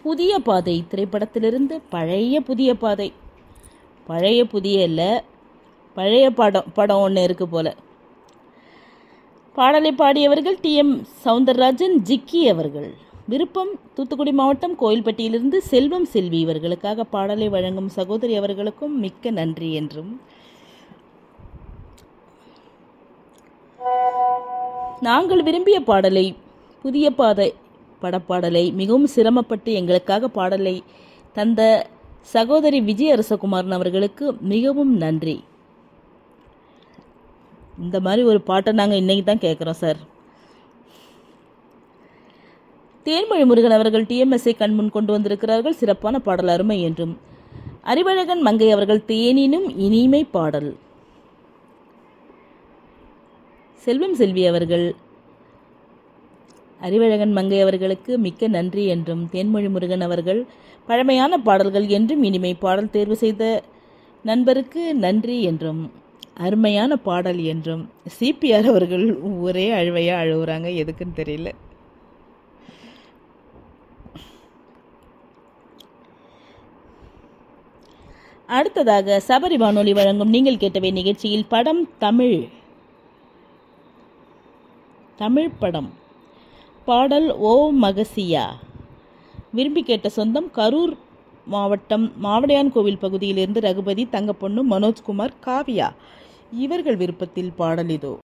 புதிய பாதை திரைப்படத்திலிருந்து பழைய புதிய பாதை பழைய புதிய இல்லை பழைய படம் படம் ஒன்று இருக்கு போல பாடலை பாடியவர்கள் டி எம் சவுந்தரராஜன் ஜிக்கி அவர்கள் விருப்பம் தூத்துக்குடி மாவட்டம் கோயில்பட்டியிலிருந்து செல்வம் செல்வி இவர்களுக்காக பாடலை வழங்கும் சகோதரி அவர்களுக்கும் மிக்க நன்றி என்றும் நாங்கள் விரும்பிய பாடலை புதிய பாதை படப்பாடலை மிகவும் சிரமப்பட்டு எங்களுக்காக பாடலை தந்த சகோதரி விஜய அரசகுமாரன் அவர்களுக்கு மிகவும் நன்றி இந்த மாதிரி ஒரு பாட்டை நாங்கள் இன்னைக்கு தான் கேட்குறோம் சார் தேன்மொழி முருகன் அவர்கள் டிஎம்எஸ்ஐ கண்முன் கொண்டு வந்திருக்கிறார்கள் சிறப்பான பாடல் அருமை என்றும் அறிவழகன் மங்கை அவர்கள் தேனினும் இனிமை பாடல் செல்வம் செல்வி அவர்கள் அறிவழகன் மங்கை அவர்களுக்கு மிக்க நன்றி என்றும் தேன்மொழி முருகன் அவர்கள் பழமையான பாடல்கள் என்றும் இனிமை பாடல் தேர்வு செய்த நண்பருக்கு நன்றி என்றும் அருமையான பாடல் என்றும் சிபிஆர் அவர்கள் ஒரே அழுவையாக அழுகுறாங்க எதுக்குன்னு தெரியல அடுத்ததாக சபரி வானொலி வழங்கும் நீங்கள் கேட்டவை நிகழ்ச்சியில் படம் தமிழ் தமிழ் படம் பாடல் ஓ மகசியா விரும்பி கேட்ட சொந்தம் கரூர் மாவட்டம் மாவடையான் கோவில் பகுதியிலிருந்து ரகுபதி தங்கப்பொண்ணு மனோஜ்குமார் காவியா இவர்கள் விருப்பத்தில் பாடல் இதோ